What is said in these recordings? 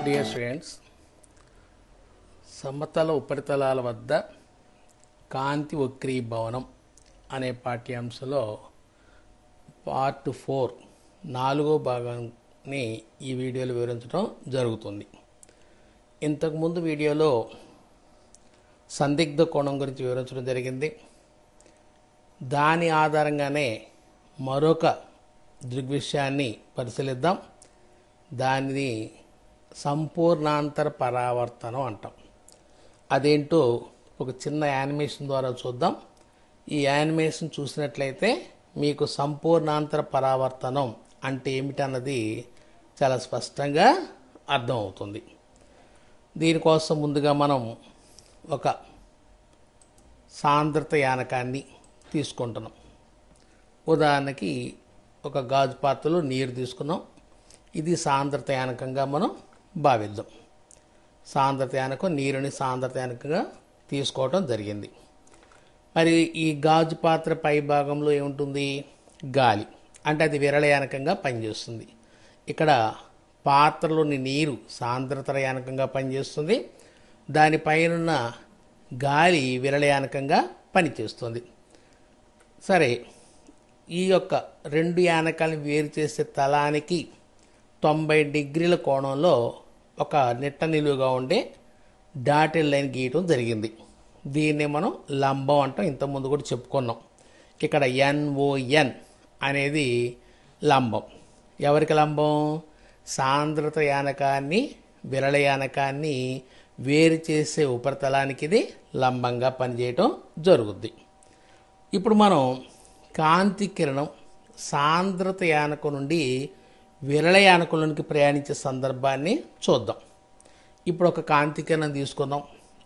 dear students సమతల ఉపరితలాల వద్ద కాంతి వక్రీభవనం అనే పాఠ్యాంశంలో పార్ట్ ఫోర్ నాలుగో భాగాన్ని ఈ వీడియోలో వివరించడం జరుగుతుంది ఇంతకుముందు వీడియోలో సందిగ్ధ కోణం గురించి వివరించడం జరిగింది దాని ఆధారంగానే మరొక దృగ్విషయాన్ని పరిశీలిద్దాం దానిని సంపూర్ణాంతర పరావర్తనం అంటాం అదేంటో ఒక చిన్న యానిమేషన్ ద్వారా చూద్దాం ఈ యానిమేషన్ చూసినట్లయితే మీకు సంపూర్ణాంతర పరావర్తనం అంటే ఏమిటన్నది చాలా స్పష్టంగా అర్థమవుతుంది దీనికోసం ముందుగా మనం ఒక సాంద్రత యానకాన్ని తీసుకుంటున్నాం ఉదాహరణకి ఒక గాజు పాత్రలో నీరు తీసుకున్నాం ఇది సాంద్రత యానకంగా మనం భావిద్దాం సాంద్రత యానకం నీరుని సాంద్రత యానకంగా తీసుకోవటం జరిగింది మరి ఈ గాజు పాత్ర పై భాగంలో ఏముంటుంది గాలి అంటే అది విరళయానకంగా పనిచేస్తుంది ఇక్కడ పాత్రలోని నీరు సాంద్రత యానకంగా పనిచేస్తుంది దానిపైనున్న గాలి విరళయానకంగా పనిచేస్తుంది సరే ఈ యొక్క రెండు యానకాలను వేరు చేసే తలానికి తొంభై డిగ్రీల కోణంలో ఒక నిట్ట నిలువుగా ఉండే డాటెడ్ లైన్ గీయటం జరిగింది దీన్ని మనం లంబం అంటాం ఇంతకుముందు కూడా చెప్పుకున్నాం ఇక్కడ ఎన్ఓఎన్ అనేది లంబం ఎవరికి లంబం సాంద్రత యానకాన్ని విరళ యానకాన్ని వేరు చేసే ఉపరితలానికి ఇది లంబంగా పనిచేయటం జరుగుద్ది ఇప్పుడు మనం కాంతి కిరణం సాంద్రత యానకం నుండి విరళ యానకంలోనికి ప్రయాణించే సందర్భాన్ని చూద్దాం ఇప్పుడు ఒక కాంతి కిరణం తీసుకుందాం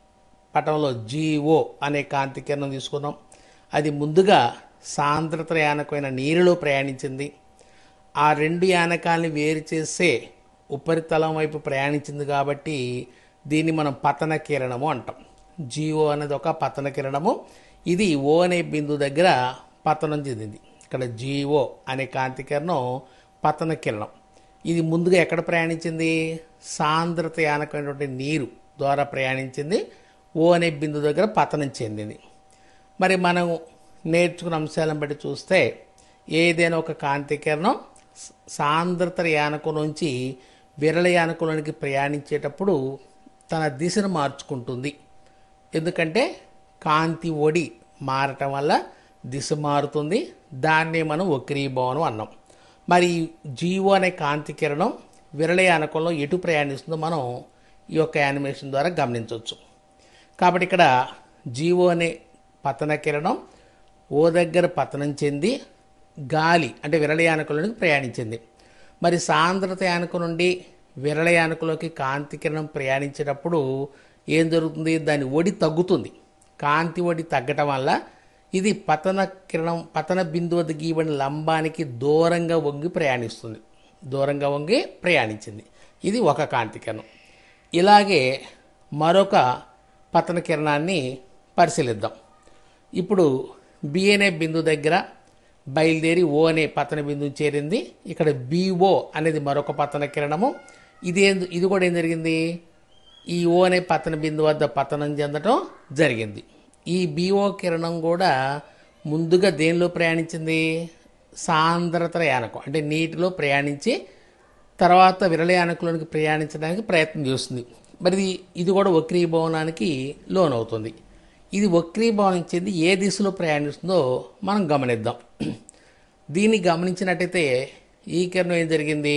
పటంలో జీఓ అనే కాంతి కిరణం తీసుకుందాం అది ముందుగా సాంద్రత యానకమైన నీరులో ప్రయాణించింది ఆ రెండు యానకాల్ని వేరు చేసే ఉపరితలం వైపు ప్రయాణించింది కాబట్టి దీన్ని మనం పతన కిరణము అంటాం జీఓ అనేది ఒక పతన కిరణము ఇది ఓ అనే బిందువు దగ్గర పతనం చెందింది ఇక్కడ జీఓ అనే కాంతి కిరణం పతన కిరణం ఇది ముందుగా ఎక్కడ ప్రయాణించింది సాంద్రత యానకమైనటువంటి నీరు ద్వారా ప్రయాణించింది ఓ అనే బిందు దగ్గర పతనం చెందింది మరి మనం నేర్చుకున్న అంశాలను బట్టి చూస్తే ఏదైనా ఒక కాంతి కిరణం సాంద్రత యానకం నుంచి విరళ యానకంలోనికి ప్రయాణించేటప్పుడు తన దిశను మార్చుకుంటుంది ఎందుకంటే కాంతి ఒడి మారటం వల్ల దిశ మారుతుంది దాన్నే మనం వక్రీభవనం అన్నాం మరి జీవో అనే కాంతి కిరణం విరళ యానకంలో ఎటు ప్రయాణిస్తుందో మనం ఈ యొక్క యానిమేషన్ ద్వారా గమనించవచ్చు కాబట్టి ఇక్కడ జీవో అనే పతన కిరణం ఓ దగ్గర పతనం చెంది గాలి అంటే విరళ యానకంలోనికి ప్రయాణించింది మరి సాంద్రత యానకం నుండి విరళ యానకంలోకి కాంతి కిరణం ప్రయాణించేటప్పుడు ఏం జరుగుతుంది దాని ఒడి తగ్గుతుంది కాంతి ఒడి తగ్గటం వల్ల ఇది పతన కిరణం పతన బిందువు వద్ద గీయబడిన లంబానికి దూరంగా వంగి ప్రయాణిస్తుంది దూరంగా వంగి ప్రయాణించింది ఇది ఒక కాంతి కిరణం ఇలాగే మరొక పతన కిరణాన్ని పరిశీలిద్దాం ఇప్పుడు బి అనే బిందు దగ్గర బయలుదేరి ఓ అనే పతన బిందువు చేరింది ఇక్కడ బిఓ అనేది మరొక పతన కిరణము ఇది ఏం- ఇది కూడా ఏం జరిగింది ఈ ఓ అనే పతన బిందు వద్ద పతనం చెందటం జరిగింది ఈ బిఓ కిరణం కూడా ముందుగా దేనిలో ప్రయాణించింది సాంద్రత యానకం అంటే నీటిలో ప్రయాణించి తర్వాత విరళ యానకంలోనికి ప్రయాణించడానికి ప్రయత్నం చేస్తుంది మరి ఇది- ఇది కూడా వక్రీభవనానికి లోనవుతుంది ఇది వక్రీభవనం చెంది ఏ దిశలో ప్రయాణిస్తుందో మనం గమనిద్దాం దీన్ని గమనించినట్టయితే ఈ కిరణం ఏం జరిగింది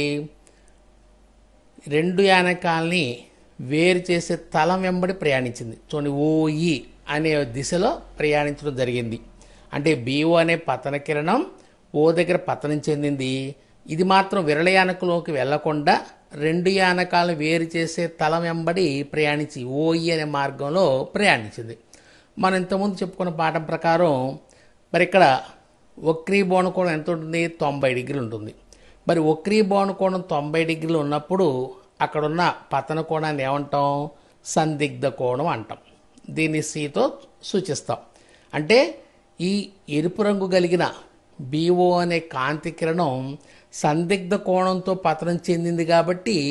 రెండు యానకాల్ని వేరు చేసే తలం వెంబడి ప్రయాణించింది చూడండి ఓఈ అనే దిశలో ప్రయాణించడం జరిగింది అంటే బిఓ అనే పతన కిరణం ఓ దగ్గర పతనం చెందింది ఇది మాత్రం విరళ యానకంలోకి వెళ్లకుండా రెండు యానకాలను వేరు చేసే తలం వెంబడి ప్రయాణించి ఓఈ అనే మార్గంలో ప్రయాణించింది మనం ఇంతకుముందు చెప్పుకున్న పాఠం ప్రకారం మరి ఇక్కడ వక్రీభవన కోణం ఎంత ఉంటుంది తొంభై డిగ్రీలు ఉంటుంది మరి వక్రీభవన కోణం తొంభై డిగ్రీలు ఉన్నప్పుడు అక్కడున్న పతన కోణాన్ని ఏమంటాం సందిగ్ధ కోణం అంటాం దీన్ని సితో సూచిస్తాం అంటే ఈ ఎరుపు రంగు కలిగిన బీఓ అనే కాంతి కిరణం సందిగ్ధ కోణంతో పతనం చెందింది కాబట్టి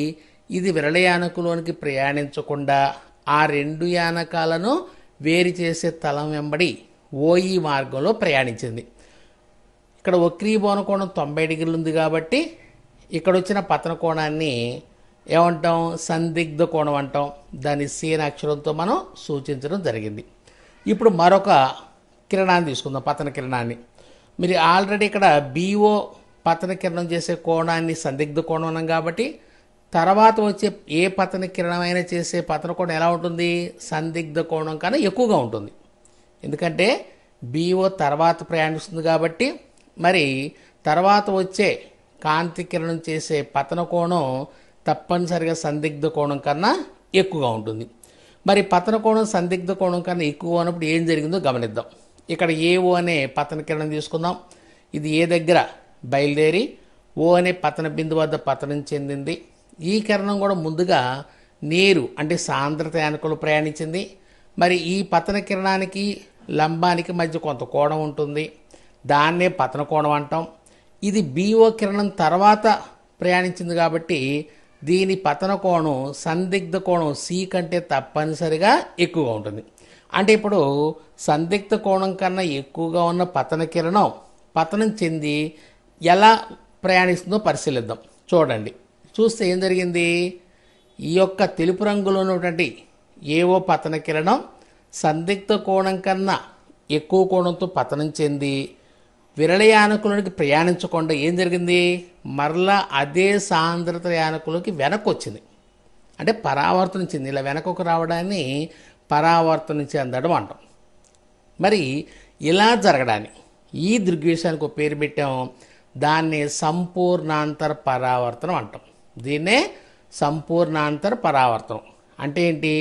ఇది విరళయానకులోనికి ప్రయాణించకుండా ఆ రెండు యానకాలను వేరు చేసే తలం వెంబడి ఓఈ మార్గంలో ప్రయాణించింది ఇక్కడ వక్రీభవన కోణం తొంభై డిగ్రీలు ఉంది కాబట్టి ఇక్కడ వచ్చిన పతన కోణాన్ని ఏమంటాం సందిగ్ధ కోణం అంటాం దాని సీన అక్షరంతో మనం సూచించడం జరిగింది ఇప్పుడు మరొక కిరణాన్ని తీసుకుందాం పతన కిరణాన్ని మీరు ఆల్రెడీ ఇక్కడ బీఓ పతన కిరణం చేసే కోణాన్ని సందిగ్ధ కోణం అన్నాం కాబట్టి తర్వాత వచ్చే ఏ పతన కిరణమైనా చేసే పతన కోణం ఎలా ఉంటుంది సందిగ్ధ కోణం కన్నా ఎక్కువగా ఉంటుంది ఎందుకంటే బీఓ తర్వాత ప్రయాణిస్తుంది కాబట్టి మరి తర్వాత వచ్చే కాంతి కిరణం చేసే పతన కోణం తప్పనిసరిగా సందిగ్ధ కోణం కన్నా ఎక్కువగా ఉంటుంది మరి పతన కోణం సందిగ్ధ కోణం కన్నా ఎక్కువ ఉన్నప్పుడు ఏం జరిగిందో గమనిద్దాం ఇక్కడ ఏఓ అనే పతన కిరణం తీసుకుందాం ఇది ఏ దగ్గర బయలుదేరి ఓ అనే పతన బిందు వద్ద పతనం చెందింది ఈ కిరణం కూడా ముందుగా నీరు అంటే సాంద్రత యానకులు ప్రయాణించింది మరి ఈ పతన కిరణానికి లంబానికి మధ్య కొంత కోణం ఉంటుంది దాన్నే పతన కోణం అంటాం ఇది బీఓ కిరణం తర్వాత ప్రయాణించింది కాబట్టి దీని పతన కోణం సందిగ్ధ కోణం సి కంటే తప్పనిసరిగా ఎక్కువగా ఉంటుంది అంటే ఇప్పుడు సందిగ్ధ కోణం కన్నా ఎక్కువగా ఉన్న పతన కిరణం పతనం చెంది ఎలా ప్రయాణిస్తుందో పరిశీలిద్దాం చూడండి చూస్తే ఏం జరిగింది ఈ యొక్క తెలుపు రంగులో ఉన్నటువంటి ఏవో పతన కిరణం సందిగ్ధ కోణం కన్నా ఎక్కువ కోణంతో పతనం చెంది విరళ యానకులోనికి ప్రయాణించకుండా ఏం జరిగింది మరలా అదే సాంద్రత యానకులోకి వెనక్కి వచ్చింది అంటే పరావర్తనం చెంది ఇలా వెనకకు రావడాన్ని పరావర్తనం చెందడం అంటాం మరి ఇలా జరగడాన్ని ఈ దృగ్విషయానికి ఒక పేరు పెట్టాం దాన్ని సంపూర్ణాంతర పరావర్తనం అంటాం దీన్నే సంపూర్ణాంతర పరావర్తనం అంటే ఏంటి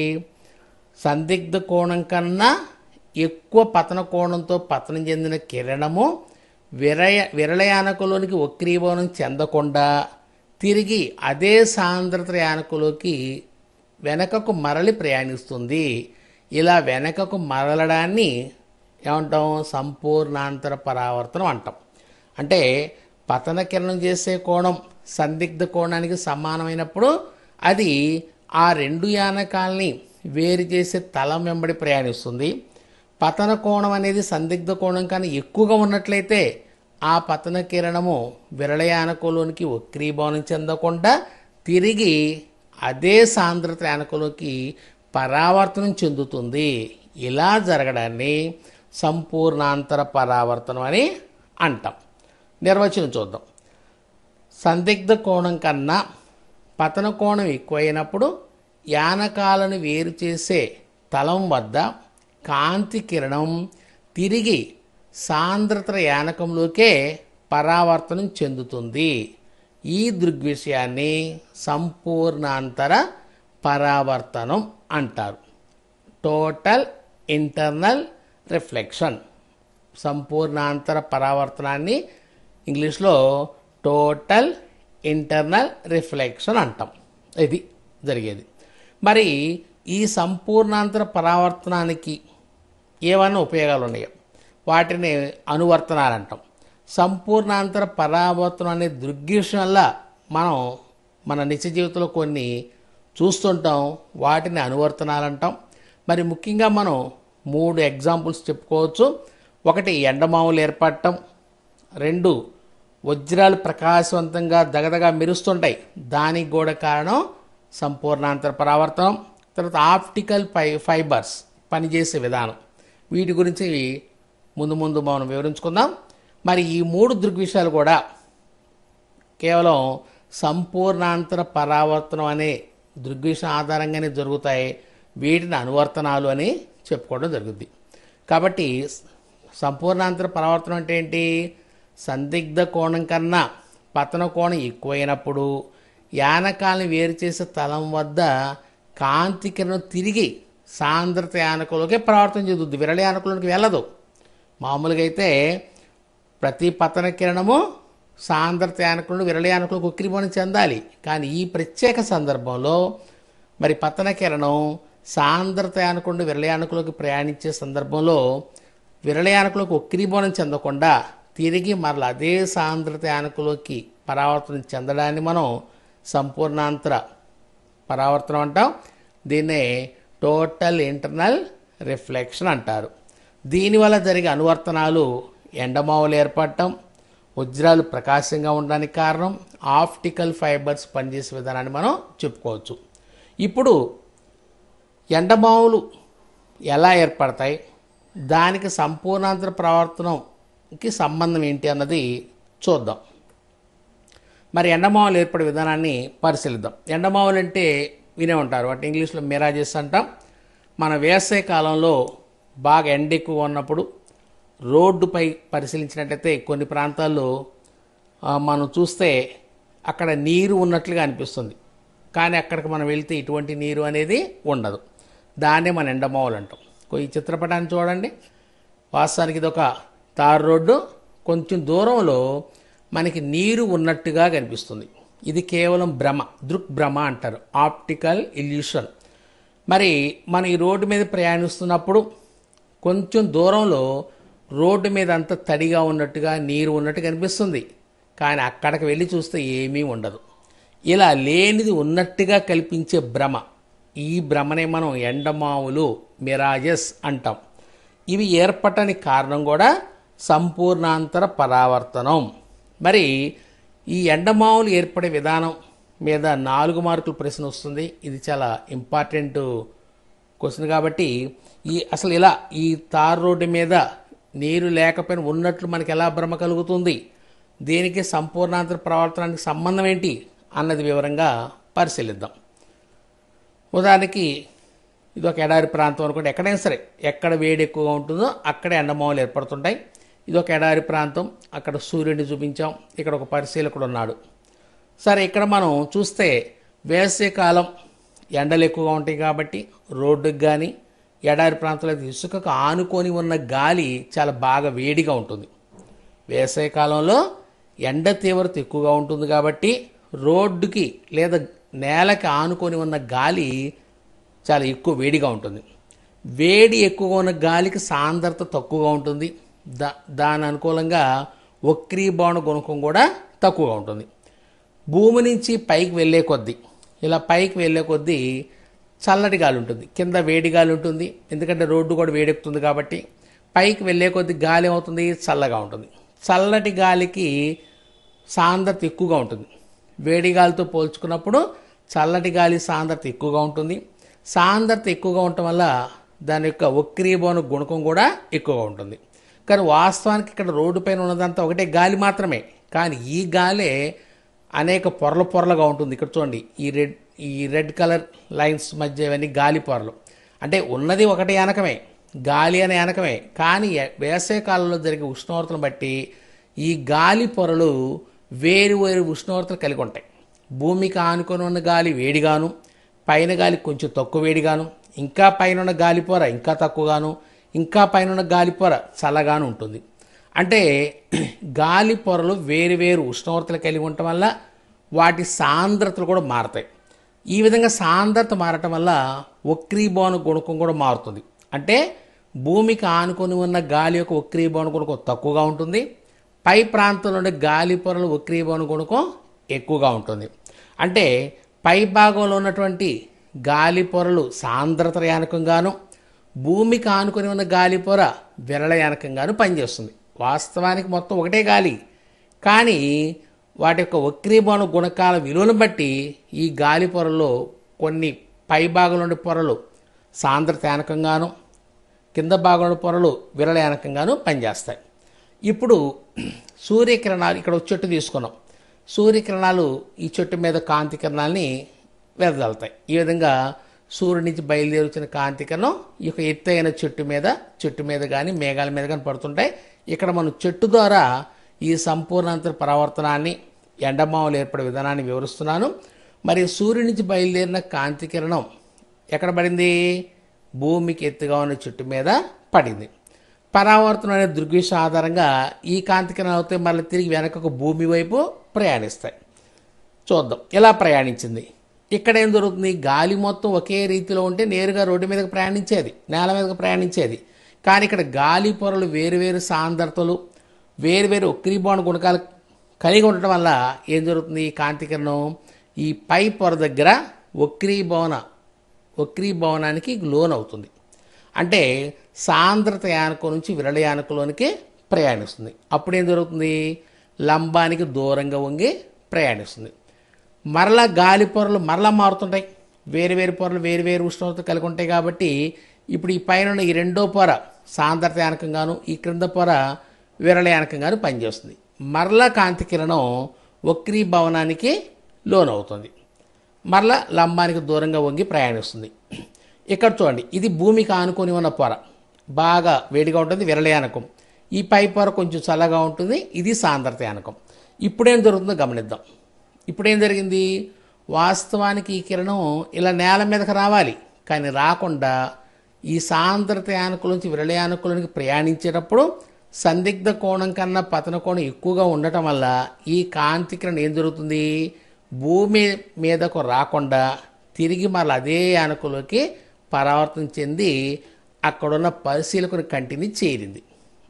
సందిగ్ధ కోణం కన్నా ఎక్కువ పతన కోణంతో పతనం చెందిన కిరణము విరయ విరళయానకులోనికి వక్రీభవనం చెందకుండా తిరిగి అదే సాంద్రత యానకులోకి వెనకకు మరలి ప్రయాణిస్తుంది ఇలా వెనకకు మరలడాన్ని ఏమంటాం సంపూర్ణాంతర పరావర్తనం అంటాం అంటే పతన కిరణం చేసే కోణం సందిగ్ధ కోణానికి సమానమైనప్పుడు అది ఆ రెండు యానకాల్ని వేరు చేసే తలం వెంబడి ప్రయాణిస్తుంది పతన కోణం అనేది సందిగ్ధ కోణం కన్నా ఎక్కువగా ఉన్నట్లయితే ఆ పతన కిరణము విరళయానకులోనికి వక్రీభవనం చెందకుండా తిరిగి అదే సాంద్రత యానకులోకి పరావర్తనం చెందుతుంది ఇలా జరగడాన్ని సంపూర్ణాంతర పరావర్తనం అని అంటాం నిర్వచనం చూద్దాం సందిగ్ధ కోణం కన్నా పతన కోణం ఎక్కువైనప్పుడు యానకాలను వేరు చేసే తలం వద్ద కాంతి కిరణం తిరిగి సాంద్రత యానకంలోకే పరావర్తనం చెందుతుంది ఈ దృగ్విషయాన్ని సంపూర్ణాంతర పరావర్తనం అంటారు టోటల్ ఇంటర్నల్ రిఫ్లెక్షన్ సంపూర్ణాంతర పరావర్తనాన్ని ఇంగ్లీష్లో టోటల్ ఇంటర్నల్ రిఫ్లెక్షన్ అంటాం ఇది జరిగేది మరి ఈ సంపూర్ణాంతర పరావర్తనానికి ఏమైనా ఉపయోగాలు ఉన్నాయో వాటిని అనువర్తనాలు అంటాం సంపూర్ణాంతర పరావర్తనం అనే దృగ్విషయంలో మనం మన నిత్య జీవితంలో కొన్ని చూస్తుంటాం వాటిని అనువర్తనాలు అంటాం మరి ముఖ్యంగా మనం మూడు ఎగ్జాంపుల్స్ చెప్పుకోవచ్చు ఒకటి ఎండమావులు ఏర్పడటం రెండు వజ్రాలు ప్రకాశవంతంగా దగదగా మెరుస్తుంటాయి దానికి కూడా కారణం సంపూర్ణాంతర పరావర్తనం తర్వాత ఆప్టికల్ ఫై ఫైబర్స్ పనిచేసే విధానం వీటి గురించి ముందు ముందు మనం వివరించుకుందాం మరి ఈ మూడు దృగ్విషయాలు కూడా కేవలం సంపూర్ణాంతర పరావర్తనం అనే దృగ్విషయం ఆధారంగానే జరుగుతాయి వీటిని అనువర్తనాలు అని చెప్పుకోవడం జరుగుద్ది కాబట్టి సంపూర్ణాంతర పరావర్తనం అంటే ఏంటి సందిగ్ధ కోణం కన్నా పతన కోణం ఎక్కువైనప్పుడు యానకాలను వేరు చేసే తలం వద్ద కాంతి కిరణం తిరిగి సాంద్రత యానకంలోకి ప్రవర్తన చెందుద్ది విరళ యానకంలోకి వెళ్ళదు మామూలుగా అయితే ప్రతి పతన కిరణము సాంద్రత యానకులను విరళ యానకులకు ఉక్కిరిపోవడం చెందాలి కానీ ఈ ప్రత్యేక సందర్భంలో మరి పతన కిరణం సాంద్రత యానకుండా విరళయానకులకు ప్రయాణించే సందర్భంలో విరళయానకులకు ఉక్కిరిబోనం చెందకుండా తిరిగి మరల అదే సాంద్రత యానకులోకి పరావర్తనం చెందడాన్ని మనం సంపూర్ణాంతర పరావర్తనం అంటాం దీన్నే టోటల్ ఇంటర్నల్ రిఫ్లెక్షన్ అంటారు దీనివల్ల జరిగే అనువర్తనాలు ఎండమావులు ఏర్పడటం వజ్రాలు ప్రకాశంగా ఉండడానికి కారణం ఆప్టికల్ ఫైబర్స్ పనిచేసే విధానాన్ని మనం చెప్పుకోవచ్చు ఇప్పుడు ఎండమావులు ఎలా ఏర్పడతాయి దానికి సంపూర్ణాంతర ప్రవర్తనంకి సంబంధం ఏంటి అన్నది చూద్దాం మరి ఎండమావులు ఏర్పడే విధానాన్ని పరిశీలిద్దాం ఎండమావులు అంటే వినే ఉంటారు వాటి ఇంగ్లీష్లో మిరాజెస్ అంటాం మన వేసవి కాలంలో బాగా ఎండ ఎక్కువ ఉన్నప్పుడు రోడ్డుపై పరిశీలించినట్లయితే కొన్ని ప్రాంతాల్లో ఆ, మనం చూస్తే అక్కడ నీరు ఉన్నట్లుగా అనిపిస్తుంది కానీ అక్కడికి మనం వెళ్తే ఇటువంటి నీరు అనేది ఉండదు దాన్నే మన ఎండమావులు అంటాం ఈ చిత్రపటాన్ని చూడండి వాస్తవానికి ఇది ఒక తార్ రోడ్డు కొంచెం దూరంలో మనకి నీరు ఉన్నట్టుగా కనిపిస్తుంది ఇది కేవలం భ్రమ దృక్భ్రమ అంటారు ఆప్టికల్ ఇల్యూషన్ మరి మనం ఈ రోడ్డు మీద ప్రయాణిస్తున్నప్పుడు కొంచెం దూరంలో రోడ్డు మీద అంత తడిగా ఉన్నట్టుగా నీరు ఉన్నట్టు కనిపిస్తుంది కానీ అక్కడికి వెళ్ళి చూస్తే ఏమీ ఉండదు ఇలా లేనిది ఉన్నట్టుగా కల్పించే భ్రమ ఈ భ్రమనే మనం ఎండమావులు మిరాజెస్ అంటాం ఇవి ఏర్పడటానికి కారణం కూడా సంపూర్ణాంతర పరావర్తనం మరి ఈ ఎండమావులు ఏర్పడే విధానం మీద నాలుగు మార్కుల ప్రశ్న వస్తుంది ఇది చాలా ఇంపార్టెంట్ క్వశ్చన్ కాబట్టి ఈ అసలు ఇలా ఈ తార్ రోడ్డు మీద నీరు లేకపోయినా ఉన్నట్లు మనకి ఎలా భ్రమ కలుగుతుంది దీనికి సంపూర్ణాంతర ప్రవర్తనానికి సంబంధం ఏంటి అన్నది వివరంగా పరిశీలిద్దాం ఉదాహరణకి ఇది ఒక ఎడారి ప్రాంతం అనుకోండి ఎక్కడైనా సరే ఎక్కడ వేడి ఎక్కువగా ఉంటుందో అక్కడే ఎండమావులు ఏర్పడుతుంటాయి ఇది ఒక ఎడారి ప్రాంతం అక్కడ సూర్యుడిని చూపించాం ఇక్కడ ఒక పరిశీలకుడు ఉన్నాడు సరే ఇక్కడ మనం చూస్తే వేసవికాలం ఎండలు ఎక్కువగా ఉంటాయి కాబట్టి రోడ్డుకి కానీ ఎడారి ప్రాంతంలో అయితే ఇసుకకు ఆనుకొని ఉన్న గాలి చాలా బాగా వేడిగా ఉంటుంది వేసవి కాలంలో ఎండ తీవ్రత ఎక్కువగా ఉంటుంది కాబట్టి రోడ్డుకి లేదా నేలకి ఆనుకొని ఉన్న గాలి చాలా ఎక్కువ వేడిగా ఉంటుంది వేడి ఎక్కువగా ఉన్న గాలికి సాంద్రత తక్కువగా ఉంటుంది దా దాని అనుకూలంగా వక్రీభవన గుణకం కూడా తక్కువగా ఉంటుంది భూమి నుంచి పైకి వెళ్ళే కొద్దీ ఇలా పైకి వెళ్ళే కొద్దీ చల్లటి గాలి ఉంటుంది కింద వేడి గాలి ఉంటుంది ఎందుకంటే రోడ్డు కూడా వేడెక్కుతుంది కాబట్టి పైకి వెళ్ళే కొద్దీ గాలి ఏమవుతుంది చల్లగా ఉంటుంది చల్లటి గాలికి సాంద్రత ఎక్కువగా ఉంటుంది వేడి గాలితో పోల్చుకున్నప్పుడు చల్లటి గాలి సాంద్రత ఎక్కువగా ఉంటుంది సాంద్రత ఎక్కువగా ఉండటం వల్ల దాని యొక్క వక్రీభవన గుణకం కూడా ఎక్కువగా ఉంటుంది కానీ వాస్తవానికి ఇక్కడ రోడ్డు పైన ఉన్నదంతా ఒకటే గాలి మాత్రమే కానీ ఈ గాలే అనేక పొరల పొరలుగా ఉంటుంది ఇక్కడ చూడండి ఈ రెడ్ ఈ రెడ్ కలర్ లైన్స్ మధ్య ఇవన్నీ గాలి పొరలు అంటే ఉన్నది ఒకటి యానకమే గాలి అనే యానకమే కానీ ఎ- వేసవి కాలంలో జరిగే ఉష్ణోగ్రతను బట్టి ఈ గాలి పొరలు వేరు వేరు ఉష్ణోగ్రతలు కలిగి ఉంటాయి భూమికి ఆనుకొని ఉన్న గాలి వేడిగాను పైన గాలి కొంచెం తక్కువ వేడిగాను ఇంకా పైన ఉన్న గాలి పొర ఇంకా తక్కువగాను ఇంకా పైన ఉన్న గాలి పొర చల్లగాను ఉంటుంది అంటే గాలి పొరలు వేరు వేరు ఉష్ణోగ్రతలు కలిగి ఉండటం వల్ల వాటి సాంద్రతలు కూడా మారతాయి ఈ విధంగా సాంద్రత మారటం వల్ల వక్రీభవన గుణకం కూడా మారుతుంది అంటే భూమికి ఆనుకొని ఉన్న గాలి యొక్క వక్రీభవన గుణకం తక్కువగా ఉంటుంది పై ప్రాంతంలో ఉండే గాలి పొరల వక్రీభవన గుణకం ఎక్కువగా ఉంటుంది అంటే పై భాగంలో ఉన్నటువంటి గాలి పొరలు సాంద్రత యానకంగాను భూమికి ఆనుకొని ఉన్న గాలి పొర విరళ యానకంగాను పనిచేస్తుంది వాస్తవానికి మొత్తం ఒకటే గాలి కానీ వాటి యొక్క వక్రీభవన గుణకాల విలువను బట్టి ఈ గాలి పొరల్లో కొన్ని పై భాగంలో ఉండే పొరలు సాంద్రత యానకంగాను కింద భాగంలో పొరలు విరళ యానకంగాను పనిచేస్తాయి ఇప్పుడు సూర్యకిరణాలు ఇక్కడ ఒక చెట్టు తీసుకున్నాం సూర్యకిరణాలు ఈ చెట్టు మీద కాంతి కిరణాలని వెదజల్లుతాయి ఈ విధంగా సూర్యుడి నుంచి బయలుదేరి వచ్చిన కాంతి కిరణం ఈ యొక్క ఎత్తైన చెట్టు మీద చెట్టు మీద కానీ మేఘాల మీద కానీ పడుతుంటాయి ఇక్కడ మనం చెట్టు ద్వారా ఈ సంపూర్ణాంతర పరావర్తనాన్ని ఎండమావులు ఏర్పడే విధానాన్ని వివరిస్తున్నాను మరి సూర్యుడి నుంచి బయలుదేరిన కాంతి కిరణం ఎక్కడ పడింది భూమికి ఎత్తుగా ఉన్న చెట్టు మీద పడింది పరావర్తనం అనే దృగ్విష ఆధారంగా ఈ కాంతి కిరణాలు అవుతాయి మళ్ళీ తిరిగి వెనకకు భూమి వైపు ప్రయాణిస్తాయి చూద్దాం ఎలా ప్రయాణించింది ఇక్కడ ఏం జరుగుతుంది గాలి మొత్తం ఒకే రీతిలో ఉంటే నేరుగా రోడ్డు మీదకి ప్రయాణించేది నేల మీదకి ప్రయాణించేది కానీ ఇక్కడ గాలి పొరలు వేరువేరు సాంద్రతలు వేరువేరు ఉక్రీభవన గుణకాలు కలిగి ఉండటం వల్ల ఏం జరుగుతుంది ఈ కాంతి కిరణం ఈ పై పొర దగ్గర వక్రీభవన వక్రీభవనానికి లోన్ అవుతుంది అంటే సాంద్రత యానకం నుంచి విరళ యానకంలోనికి ప్రయాణిస్తుంది అప్పుడేం జరుగుతుంది లంబానికి దూరంగా వంగి ప్రయాణిస్తుంది మరలా గాలి పొరలు మరలా మారుతుంటాయి వేరు వేరు పొరలు వేరు వేరు ఉష్ణోగ్రత కలిగి ఉంటాయి కాబట్టి ఇప్పుడు ఈ పైన ఉన్న ఈ రెండో పొర సాంద్రత యానకంగాను ఈ క్రింద పొర విరళ యానకంగాను పనిచేస్తుంది మరలా కాంతి కిరణం వక్రీభవనానికి లోనవుతుంది మరలా లంబానికి దూరంగా వంగి ప్రయాణిస్తుంది ఇక్కడ చూడండి ఇది భూమికి ఆనుకొని ఉన్న పొర బాగా వేడిగా ఉంటుంది విరళయానకం ఈ పై పొర కొంచెం చల్లగా ఉంటుంది ఇది సాంద్రత యానకం ఇప్పుడేం జరుగుతుందో గమనిద్దాం ఇప్పుడేం జరిగింది వాస్తవానికి ఈ కిరణం ఇలా నేల మీదకి రావాలి కానీ రాకుండా ఈ సాంద్రత యానకుల నుంచి విరళయానకులకి ప్రయాణించేటప్పుడు సందిగ్ధ కోణం కన్నా పతన కోణం ఎక్కువగా ఉండటం వల్ల ఈ కాంతి కిరణం ఏం జరుగుతుంది భూమి మీదకు రాకుండా తిరిగి మళ్ళీ అదే యానకులోకి పరావర్తనం చెంది అక్కడున్న పరిశీలకుని కంటిని చేరింది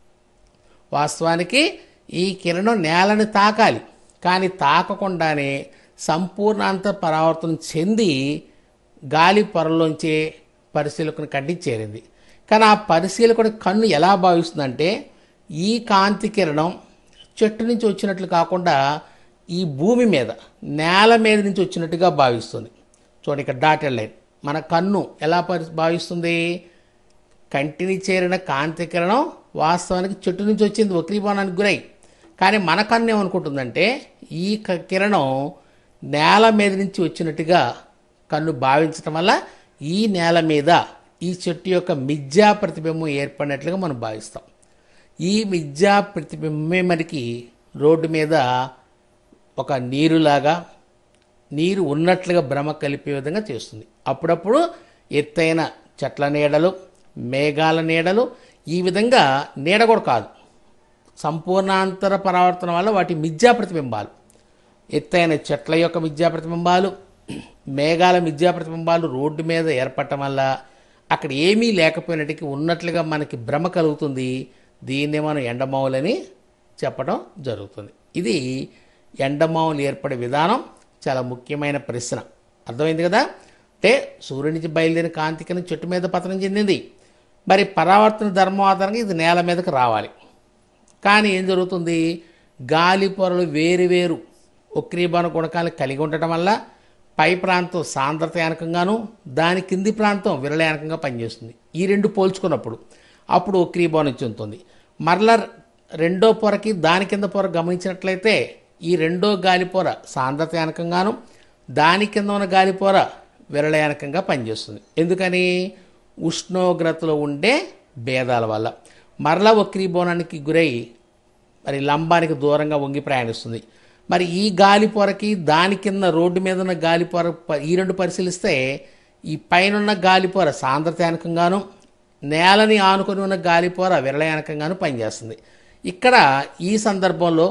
వాస్తవానికి ఈ కిరణం నేలని తాకాలి కానీ తాకకుండానే సంపూర్ణాంత పరావర్తనం చెంది గాలి పొరలోంచే పరిశీలకుని కంటికి చేరింది కానీ ఆ పరిశీలకుడి కన్ను ఎలా భావిస్తుందంటే ఈ కాంతి కిరణం చెట్టు నుంచి వచ్చినట్లు కాకుండా ఈ భూమి మీద నేల మీద నుంచి వచ్చినట్టుగా భావిస్తుంది చూడండి ఇక్కడ డాటెడ్ లైన్ మన కన్ను ఎలా పరి భావిస్తుంది కంటిని చేరిన కాంతి కిరణం వాస్తవానికి చెట్టు నుంచి వచ్చింది వక్రీభవనానికి గురై కానీ మన కన్ను ఏమనుకుంటుందంటే ఈ క- కిరణం నేల మీద నుంచి వచ్చినట్టుగా కన్ను భావించటం వల్ల ఈ నేల మీద ఈ చెట్టు యొక్క మిథ్యా ప్రతిబింబం ఏర్పడినట్లుగా మనం భావిస్తాం ఈ మిథ్యా ప్రతిబింబమే మనకి రోడ్డు మీద ఒక నీరులాగా నీరు ఉన్నట్లుగా భ్రమ కలిపే విధంగా చేస్తుంది అప్పుడప్పుడు ఎత్తైన చెట్ల నీడలు మేఘాల నీడలు ఈ విధంగా నీడ కూడా కాదు సంపూర్ణాంతర పరావర్తనం వల్ల వాటి మిథ్యా ప్రతిబింబాలు ఎత్తైన చెట్ల యొక్క మిథ్యా ప్రతిబింబాలు మేఘాల మిథ్యా ప్రతిబింబాలు రోడ్డు మీద ఏర్పడటం వల్ల అక్కడ ఏమీ లేకపోయినట్టుకి ఉన్నట్లుగా మనకి భ్రమ కలుగుతుంది దీన్నే మనం ఎండమావులని చెప్పడం జరుగుతుంది ఇది ఎండమావులు ఏర్పడే విధానం చాలా ముఖ్యమైన ప్రశ్న అర్థమైంది కదా అంటే సూర్యుడి నుంచి బయలుదేరిన కాంతికని చెట్టు మీద పతనం చెందింది మరి పరావర్తన ధర్మం ఆధారంగా ఇది నేల మీదకి రావాలి కానీ ఏం జరుగుతుంది గాలి పొరలు వేరు వేరు ఉక్రీభవన గుణకాలు కలిగి ఉండటం వల్ల పై ప్రాంతం సాంద్రత యానకంగాను దాని కింది ప్రాంతం విరళయానకంగా పనిచేస్తుంది ఈ రెండు పోల్చుకున్నప్పుడు అప్పుడు ఉక్రీభవనం చెందుతుంది మరలా రెండో పొరకి దాని కింద పొర గమనించినట్లయితే ఈ రెండో గాలి పొర సాంద్రత యానకంగాను దాని కింద ఉన్న గాలి పొర విరళయానకంగా పనిచేస్తుంది ఎందుకని ఉష్ణోగ్రతలో ఉండే భేదాల వల్ల మరలా వక్రీభవనానికి గురై మరి లంబానికి దూరంగా వంగి ప్రయాణిస్తుంది మరి ఈ గాలి పొరకి దాని కింద రోడ్డు మీద ఉన్న గాలి పొర ప- ఈ రెండు పరిశీలిస్తే ఈ పైనున్న గాలి పొర సాంద్రతయానకంగాను నేలని ఆనుకొని ఉన్న గాలి పొర విరళయానకంగాను పనిచేస్తుంది ఇక్కడ ఈ సందర్భంలో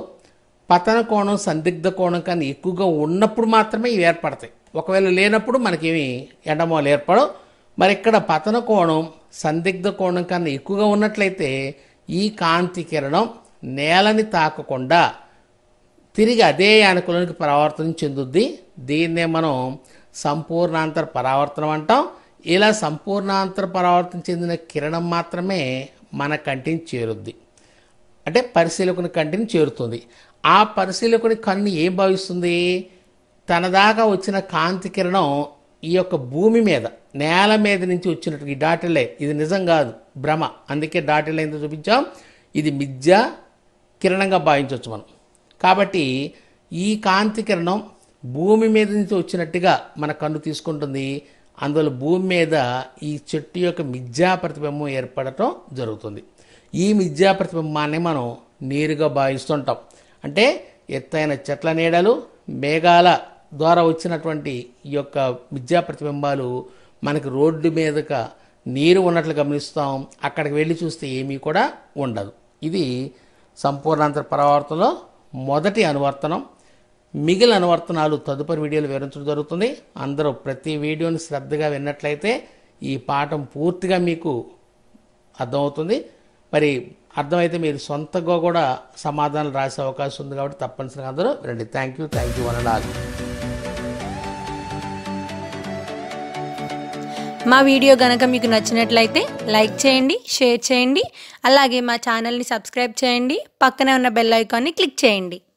పతన కోణం సందిగ్ధ కోణం కన్నా ఎక్కువగా ఉన్నప్పుడు మాత్రమే ఇవి ఏర్పడతాయి ఒకవేళ లేనప్పుడు మనకేమి ఎండమోలు ఏర్పడవు మరి ఇక్కడ పతన కోణం సందిగ్ధ కోణం కన్నా ఎక్కువగా ఉన్నట్లయితే ఈ కాంతి కిరణం నేలని తాకకుండా తిరిగి అదే యానకులోనికి పరావర్తనం చెందుద్ది దీన్నే మనం సంపూర్ణాంతర పరావర్తనం అంటాం ఇలా సంపూర్ణాంతర పరావర్తనం చెందిన కిరణం మాత్రమే మన కంటిని చేరుద్ది అంటే పరిశీలకుని కంటిని చేరుతుంది ఆ పరిశీలకుని కన్ను ఏం భావిస్తుంది తన దాకా వచ్చిన కాంతి కిరణం ఈ యొక్క భూమి మీద నేల మీద నుంచి వచ్చినట్టు ఈ డాటెడ్ లైన్ ఇది నిజం కాదు భ్రమ అందుకే డాటెడ్ లైన్తో చూపించాం ఇది మిథ్య కిరణంగా భావించవచ్చు మనం కాబట్టి ఈ కాంతి కిరణం భూమి మీద నుంచి వచ్చినట్టుగా మన కన్ను తీసుకుంటుంది అందువల్ల భూమి మీద ఈ చెట్టు యొక్క మిథ్యా ప్రతిబింబం ఏర్పడటం జరుగుతుంది ఈ మిథ్యా ప్రతిబింబాన్ని మనం నీరుగా భావిస్తుంటాం అంటే ఎత్తైన చెట్ల నీడలు మేఘాల ద్వారా వచ్చినటువంటి ఈ యొక్క మిథ్యా ప్రతిబింబాలు మనకి రోడ్డు మీదక నీరు ఉన్నట్లు గమనిస్తాం అక్కడికి వెళ్ళి చూస్తే ఏమీ కూడా ఉండదు ఇది సంపూర్ణాంతర పరావర్తనలో మొదటి అనువర్తనం మిగిలిన అనువర్తనాలు తదుపరి వీడియోలు వివరించడం జరుగుతుంది అందరూ ప్రతి వీడియోని శ్రద్ధగా విన్నట్లయితే ఈ పాఠం పూర్తిగా మీకు అర్థమవుతుంది మరి అర్థమైతే మీరు సొంతంగా కూడా సమాధానాలు రాసే అవకాశం ఉంది కాబట్టి తప్పనిసరిగా అందరూ వినండి thank you thank you one and all మా వీడియో గనక మీకు నచ్చినట్లయితే లైక్ చేయండి షేర్ చేయండి అలాగే మా ఛానల్ని సబ్స్క్రైబ్ చేయండి పక్కనే ఉన్న బెల్ ఐకాన్ని క్లిక్ చేయండి